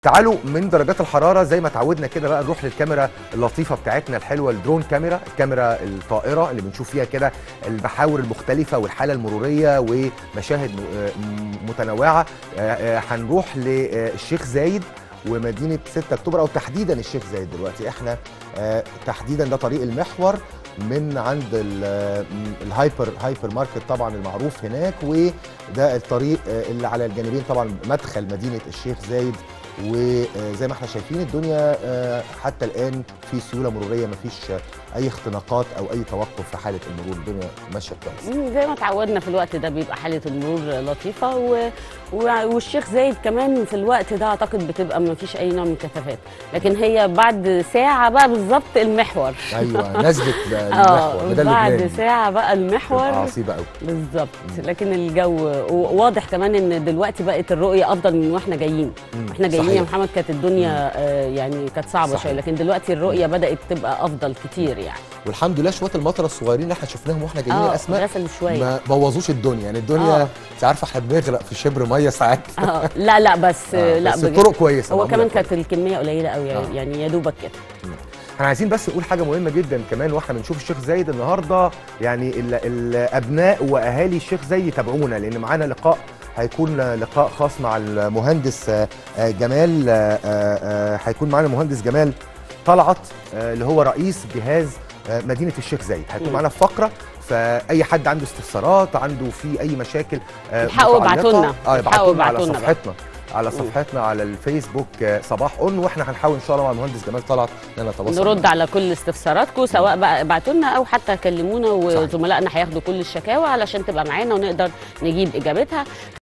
تعالوا من درجات الحراره زي ما تعودنا كده بقى نروح للكاميرا اللطيفه بتاعتنا الحلوه الدرون كاميرا الكاميرا الطائره اللي بنشوف فيها كده المحاور المختلفه والحاله المروريه ومشاهد م- آه متنوعه آه، آه، هنروح للشيخ زايد ومدينه 6 اكتوبر او تحديدا الشيخ زايد دلوقتي احنا آه، تحديدا ده طريق المحور من عند ال- آه، الهايبر هايبر ماركت طبعا المعروف هناك وده الطريق آه، اللي على الجانبين طبعا مدخل مدينه الشيخ زايد وزي ما احنا شايفين الدنيا آه، حتى الان في سيوله مروريه مفيش آه، اي اختناقات او اي توقف في حاله المرور الدنيا ماشيه كويس مم، زي ما اتعودنا في الوقت ده بيبقى حاله المرور لطيفه و... و... والشيخ زايد كمان في الوقت ده اعتقد بتبقى ما فيش اي نوع من الكثافات لكن هي بعد ساعه بقى بالظبط المحور ايوه نزلت اه المحور ده بعد لبنان ساعه بقى المحور عصيبه قوي بالظبط لكن الجو واضح كمان ان دلوقتي بقت الرؤيه افضل من واحنا جايين مم، احنا جايين يا صحيح. محمد كانت الدنيا آه يعني كانت صعبه صحيح. شويه لكن دلوقتي الرؤيه بدات تبقى افضل كتير يعني والحمد لله شويه المطر الصغيرين اللي احنا شفناهم واحنا جايين اه الاسماء غسل شويه ما بوظوش الدنيا يعني الدنيا آه. انت عارفه احنا بنغرق في شبر ميه ساعات اه لا لا بس آه، لا بس بجد. الطرق كويسه هو معمولة كمان كويس. كانت الكميه قليله قوي آه. يعني يا دوبك كده احنا عايزين بس نقول حاجه مهمه جدا كمان واحنا بنشوف الشيخ زايد النهارده يعني ال- الابناء واهالي الشيخ زايد يتابعونا لان معانا لقاء هيكون لقاء خاص مع المهندس آه، آه، جمال آه، آه، هيكون معانا المهندس جمال طلعت آه، اللي هو رئيس جهاز آه، مدينه الشيخ زايد هيكون مم. معانا في فقره فاي حد عنده استفسارات عنده في اي مشاكل آه، يلحقوا متعلقة- يبعتوا لنا. اه يلحقوا يبعتوا لنا على يبعتوا لنا بقى. صفحتنا على صفحتنا على الفيسبوك آه، صباح اون واحنا هنحاول ان شاء الله مع المهندس جمال طلعت ان نتواصل نرد معاه. على كل استفساراتكم سواء بقى ابعتوا لنا او حتى كلمونا صحيح. وزملائنا هياخدوا كل الشكاوى علشان تبقى معانا ونقدر نجيب اجابتها